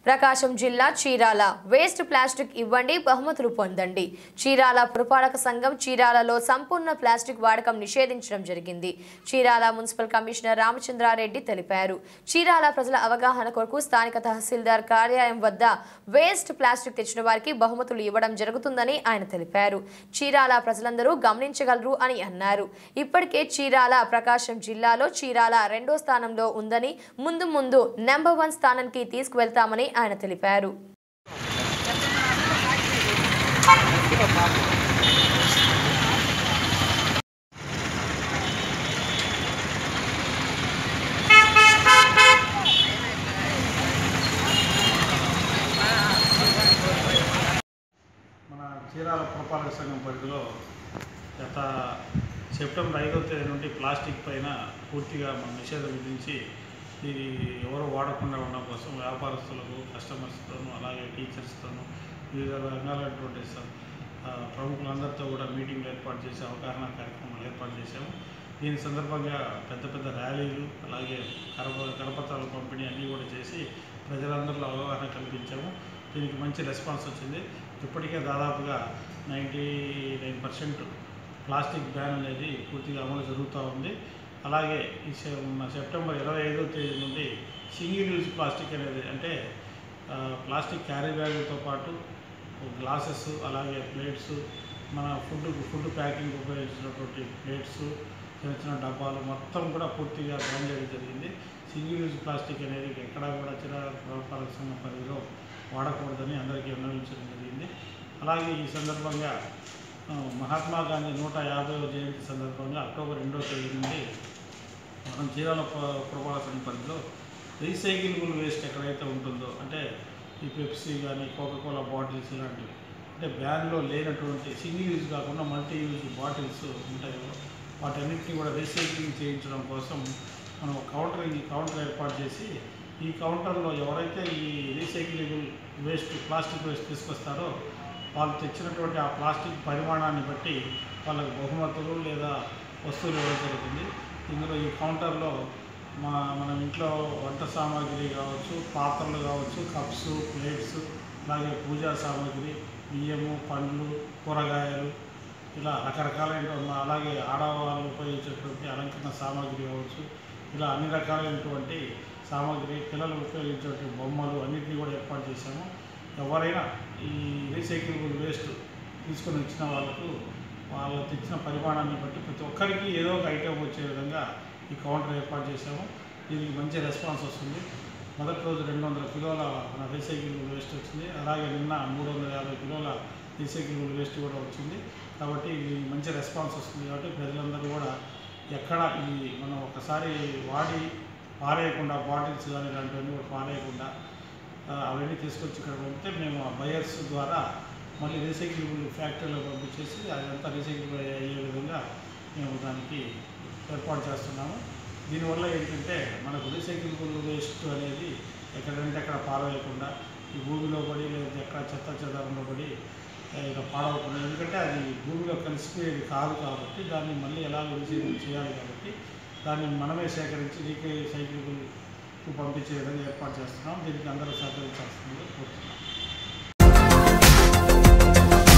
ప్రకాశం జిల్లా Chirala waste plastic ఇవ్వండి బహుమతులు పొందండి చీరాల పురపాలక సంఘం చీరాలలో సంపూర్ణ ప్లాస్టిక్ వాడకం నిషేధించడం జరిగింది చీరాల మున్సిపల్ కమిషనర్ రామచంద్రారెడ్డి తెలిపారు చీరాల ప్రజల అవగాహన కొరకు స్థానిక తహసీల్దార్ కార్యాలయం వద్ద వేస్ట్ ప్లాస్టిక్ తెచ్చిన వారికి బహుమతులు ఇవ్వడం జరుగుతుందని ఆయన తెలిపారు చీరాల ప్రజలందరూ గమనించగలరు అని అన్నారు ఇప్పటికే చీరాల ప్రకాశం జిల్లాలో చీరాల రెండో స్థానంలో ఉందని ముందు ముందు నెంబర్ వన్ స్థానానికి తీసుకువెళ్తామని ఆయన తెలిపారు మన చీరాల పురపాలక సంఘం పరిధిలో గత సెప్టెంబర్ ఐదవ తేదీ నుండి ప్లాస్టిక్ పైన పూర్తిగా మనం నిషేధం విధించి ఇది ఎవరు వాడకుండా ఉండడం కోసం వ్యాపారస్తులకు కస్టమర్స్తోనూ అలాగే టీచర్స్తోనూ వివిధ రంగాలైనటువంటి స- ఆ, ప్రముఖులందరితో కూడా మీటింగ్లు ఏర్పాటు చేసి అవగాహన కార్యక్రమాలు ఏర్పాటు చేశాము దీని సందర్భంగా పెద్ద పెద్ద ర్యాలీలు అలాగే కరప కరపత్రాల పంపిణీ అన్నీ కూడా చేసి ప్రజలందరిలో అవగాహన కల్పించాము దీనికి మంచి రెస్పాన్స్ వచ్చింది ఇప్పటికే దాదాపుగా ninety nine percent plastic ban అనేది పూర్తిగా అమలు జరుగుతూ ఉంది అలాగే ఈ సె- మన సెప్టెంబర్ ఇరవై ఐదో తేదీ నుండి సింగిల్ యూజ్ ప్లాస్టిక్ అనేది అంటే ఆ, ప్లాస్టిక్ క్యారీ బ్యాగులతో పాటు గ్లాసెస్ అలాగే ప్లేట్స్ మన ఫుడ్ ఫుడ్ ప్యాకింగ్ ఉపయోగించినటువంటి ప్లేట్స్ చిన్న చిన్న డబ్బాలు మొత్తం కూడా పూర్తిగా బ్యాన్ చేయడం జరిగింది సింగిల్ యూజ్ ప్లాస్టిక్ అనేది ఎక్కడా కూడా చిన్న వ్యాపార సంఘం పరిధిలో వాడకూడదని అందరికీ విన్నవించడం జరిగింది అలాగే ఈ సందర్భంగా ఆ, మహాత్మా గాంధీ నూట యాభైవ జయంతి సందర్భంగా అక్టోబర్ రెండవ తేదీ నుండి మనం చీరాల ప- పురపాలక సంఘం పరిధిలో రీసైకిలబుల్ వేస్ట్ ఎక్కడైతే ఉంటుందో అంటే ఈ పెప్సీ కానీ కోకోకోలా బాటిల్స్ ఇలాంటివి అంటే బ్యాన్లో లేనటువంటి సింగిల్ యూజ్ కాకుండా మల్టీ యూజ్ బాటిల్స్ ఉంటాయో వాటన్నిటిని కూడా రీసైక్లింగ్ చేయించడం కోసం మనం ఒక కౌంటర్ ఈ కౌంటర్ ఏర్పాటు చేసి ఈ కౌంటర్లో ఎవరైతే ఈ రీసైక్లబుల్ వేస్ట్ ప్లాస్టిక్ వేస్ట్ తీసుకొస్తారో వాళ్ళు తెచ్చినటువంటి ఆ ప్లాస్టిక్ పరిమాణాన్ని బట్టి వాళ్ళకి బహుమతులు లేదా వస్తువులు ఇవ్వడం జరుగుతుంది ఇందులో ఈ కౌంటర్లో మా మనం ఇంట్లో వంట సామాగ్రి కావచ్చు పాత్రలు కావచ్చు కప్స్ ప్లేట్స్ అలాగే పూజా సామాగ్రి బియ్యము పండ్లు కూరగాయలు ఇలా రకరకాలైన అలాగే ఆడవాళ్ళు ఉపయోగించేటువంటి అలంకరణ సామాగ్రి కావచ్చు ఇలా అన్ని రకాలైనటువంటి సామాగ్రి పిల్లలు ఉపయోగించేటువంటి బొమ్మలు అన్నింటినీ కూడా ఏర్పాటు చేశాము ఎవరైనా ఈ రీసైకిలబుల్ వేస్ట్ తీసుకొని వచ్చిన వాళ్ళకు వాళ్ళు తెచ్చిన పరిమాణాన్ని బట్టి ప్రతి ఒక్కరికి ఏదో ఒక ఐటెం వచ్చే విధంగా ఈ కౌంటర్ ఏర్పాటు చేశాము దీనికి మంచి రెస్పాన్స్ వస్తుంది మొదటి రోజు రెండు వందల కిలోల మన రీసైకిలబుల్ వేస్ట్ వచ్చింది అలాగే నిన్న మూడు వందల యాభై కిలోల రీసైకిలబుల్ వేస్ట్ కూడా వచ్చింది కాబట్టి ఇది మంచి రెస్పాన్స్ వస్తుంది కాబట్టి ప్రజలందరూ కూడా ఎక్కడ ఈ మనం ఒకసారి వాడి పారేయకుండా బాటిల్స్ కానీ ఇలాంటివన్నీ కూడా పారేయకుండా ఆ, అవన్నీ తీసుకొచ్చి ఇక్కడ పంపితే మేము ఆ బయర్స్ ద్వారా మళ్ళీ రీసైకిలబుల్ ఫ్యాక్టరీలో పంపించేసి అదంతా రీసైకిల్ అయ్యే విధంగా మేము దానికి ఏర్పాటు చేస్తున్నాము దీనివల్ల ఏంటంటే మనకు రీసైకిలబుల్ వేస్ట్ అనేది ఎక్కడంటే అక్కడ పారవేయకుండా ఈ భూమిలో పడి లేదా ఎక్కడ చెత్త చెదారంలో పడి ఆ, ఇక పాడవకుండా ఎందుకంటే అది భూమిలో కలిసిపోయేది కాదు కాబట్టి దాన్ని మళ్ళీ ఎలా రీసైకిల్ చేయాలి కాబట్టి దాన్ని మనమే సేకరించి రీసైకిలబుల్ పంపించే విధంగా ఏర్పాటు చేస్తున్నాం దీనికి అందరూ సహకరించాల్సిందిగా కోరుతున్నాం